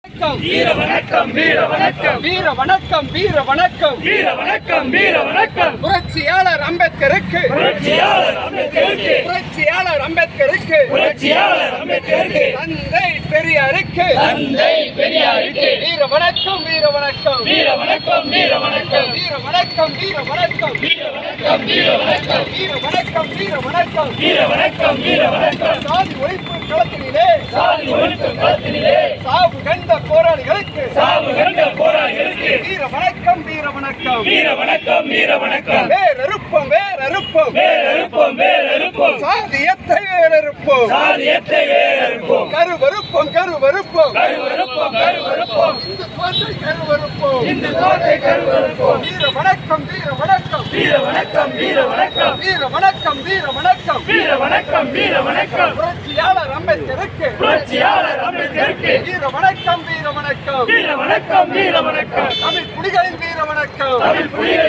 வணக்கம் வீர வணக்கம் வீர வணக்கம் வீர வணக்கம் வீர வணக்கம் வீர வணக்கம் வீர வணக்கம் புரட்சியாளர் அம்பேத்கருக்கு புரட்சியாளர் அம்பேத்கருக்கு புரட்சியாளர் அம்பேத்கருக்கு புரட்சியாளர் அம்பேத்கருக்கு தந்தை பெரியாருக்கு தந்தை பெரியாருக்கு வீர வணக்கம் வீர வணக்கம் வீர வணக்கம் வீர வணக்கம் வீர வணக்கம் வீர வணக்கம் வீர வணக்கம் வீர வணக்கம் வீர வணக்கம் வீர வணக்கம் வீர வணக்கம் வீர வணக்கம் சாதி ஒழிப்பு களத்திலே சாதி ஒழிப்பு களத்திலே சாவு கண்ட போராளிகளுக்கு சாவு கண்ட போராளிகளுக்கு வீர வணக்கம் வீர வணக்கம் வீர வணக்கம் வீர வணக்கம் வேறறுப்போம் வேறறுப்போம் வேறறுப்போம் வேறறுப்போம் சாதியத்தை வேறறுப்போம் சாதியத்தை வேறறுப்போம் கருவறுப்போம் கருவறுப்போம் கருவறுப்போம் கருவறுப்போம் இந்துத்துவத்தை கருவறுப்போம் இந்து தோற்றை கருவறுப்போம் வீர வணக்கம் வீர வணக்கம் வீர வணக்கம் வீர வணக்கம் வீர வணக்கம் வீர வணக்கம் வீர வணக்கம் வீர வணக்கம் புரட்சியாளர் அம்பேத்கருக்கு புரட்சியாளர் அம்பேத்கருக்கு வீர வணக்கம் வீர வணக்கம் வீர வணக்கம் வீர வணக்கம் தமிழ் குடிகளின் வீர வணக்கம் தமிழ் புலிகளின்